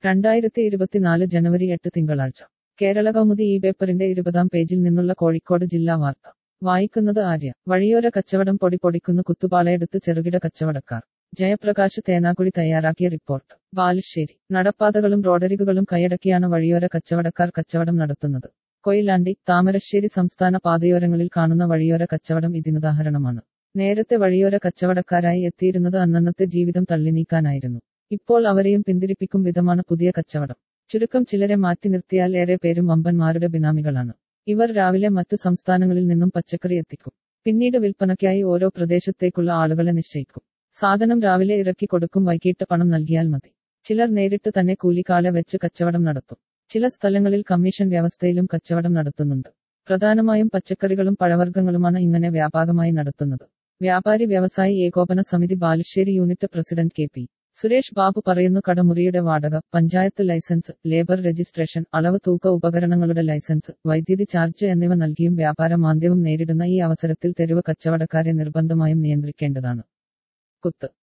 രണ്ടായിരത്തി ഇരുപത്തിനാല് ജനുവരി എട്ട് തിങ്കളാഴ്ച കേരള കൗമുദി ഈ പേപ്പറിന്റെ ഇരുപതാം പേജിൽ നിന്നുള്ള കോഴിക്കോട് ജില്ലാ വാർത്ത വായിക്കുന്നത് ആര്യ വഴിയോര കച്ചവടം പൊടി പൊടിക്കുന്നു കുത്തുപാളയെടുത്ത് ചെറുകിട കച്ചവടക്കാർ ജയപ്രകാശ് തേനാക്കുടി തയ്യാറാക്കിയ റിപ്പോർട്ട് ബാലുശ്ശേരി നടപ്പാതകളും റോഡരികുകളും കൈയടക്കിയാണ് വഴിയോര കച്ചവടക്കാർ കച്ചവടം നടത്തുന്നത് കൊയിലാണ്ടി താമരശ്ശേരി സംസ്ഥാന പാതയോരങ്ങളിൽ കാണുന്ന വഴിയോര കച്ചവടം ഇതിനുദാഹരണമാണ് നേരത്തെ വഴിയോര കച്ചവടക്കാരായി എത്തിയിരുന്നത് അന്നന്നത്തെ ജീവിതം തള്ളിനീക്കാനായിരുന്നു ഇപ്പോൾ അവരെയും പിന്തിരിപ്പിക്കും വിധമാണ് പുതിയ കച്ചവടം ചുരുക്കം ചിലരെ മാറ്റി നിർത്തിയാൽ ഏറെ പേരും വമ്പന്മാരുടെ ബിനാമികളാണ് ഇവർ രാവിലെ മറ്റു സംസ്ഥാനങ്ങളിൽ നിന്നും പച്ചക്കറി എത്തിക്കും പിന്നീട് വിൽപ്പനയ്ക്കായി ഓരോ പ്രദേശത്തേക്കുള്ള ആളുകളെ നിശ്ചയിക്കും സാധനം രാവിലെ ഇറക്കി കൊടുക്കും വൈകിട്ട് പണം നൽകിയാൽ മതി ചിലർ നേരിട്ട് തന്നെ കൂലിക്കാളെ വെച്ച് കച്ചവടം നടത്തും ചില സ്ഥലങ്ങളിൽ കമ്മീഷൻ വ്യവസ്ഥയിലും കച്ചവടം നടത്തുന്നുണ്ട് പ്രധാനമായും പച്ചക്കറികളും പഴവർഗ്ഗങ്ങളുമാണ് ഇങ്ങനെ വ്യാപകമായി നടത്തുന്നത് വ്യാപാരി വ്യവസായി ഏകോപന സമിതി Balussery unit president K P Suresh Babu പറയുന്നു കടമുറിയുടെ വാടക പഞ്ചായത്ത് ലൈസൻസ് ലേബർ രജിസ്ട്രേഷൻ അളവ് തൂക്ക ഉപകരണങ്ങളുടെ ലൈസൻസ് വൈദ്യുതി ചാർജ് എന്നിവ നൽകിയും വ്യാപാര മാന്ദ്യവും നേരിടുന്ന ഈ അവസരത്തിൽ തെരുവ് കച്ചവടക്കാരെ നിർബന്ധമായും നിയന്ത്രിക്കേണ്ടതാണ് കുത്ത്